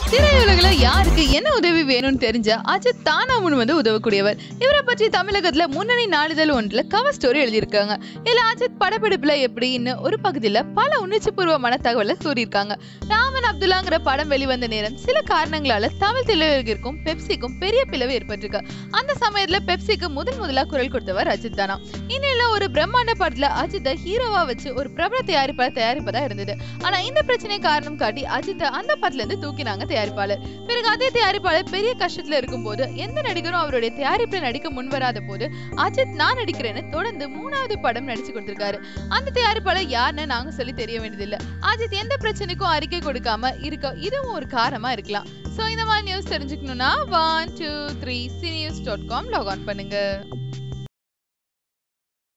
திரையுலகில் யாருக்கு என்ன உதவி வேணும்னு தெரிஞ்ச அஜித் தானா முன் வந்து உதவக்கூடியவர் இவரை பற்றி தமிழகத்துல முன்னணி நாளிதழ் ஒன்றுல கவர் ஸ்டோரி எழுதியிருக்காங்க இதுல அஜித் படப்பிடிப்புல எப்படின்னு ஒரு பகுதியில பல உணர்ச்சிபூர்வமான தகவலை கூறியிருக்காங்க ராமன் அப்துல்லாங்கிற படம் வெளிவந்த நேரம் சில காரணங்களால தமிழ் திரையுலகிற்கும் பெப்சிக்கும் பெரிய பிளவு ஏற்பட்டிருக்கு அந்த சமயத்துல பெப்சிக்கு முதல் முதலா குரல் கொடுத்தவர் அஜித் தானா இந்நிலையில ஒரு பிரம்மாண்ட படத்துல அஜித்தை ஹீரோவா வச்சு ஒரு பிரபல தயாரிப்பாளர் தயாரிப்பதா இருந்தது ஆனா இந்த பிரச்சனை காரணம் காட்டி அஜித்தை அந்த படத்துல இருந்து தூக்கினாங்க தயாரிப்பாளர் பிறகு அதே தயாரிப்பாளர் பெரிய கஷ்டத்துல இருக்கும்போது எந்த நடிகரும் அவருடைய தயாரிப்புல நடிக்க முன்வராத போது அஜித் நான் நடிக்கிறேன்னு தொடர்ந்து மூணாவது படம் நடிச்சு கொடுத்திருக்காரு அந்த தயாரிப்பாளர் யாருன்னு நாங்க சொல்லி தெரிய வேண்டியதில்லை அஜித் எந்த பிரச்சனைக்கும் அறிக்கை கொடுக்காம இருக்க இதுவும் ஒரு காரணமா இருக்கலாம் சோ இந்த மாதிரி நியூஸ் தெரிஞ்சுக்கணும்னா one two three C news dot com log on பண்ணுங்க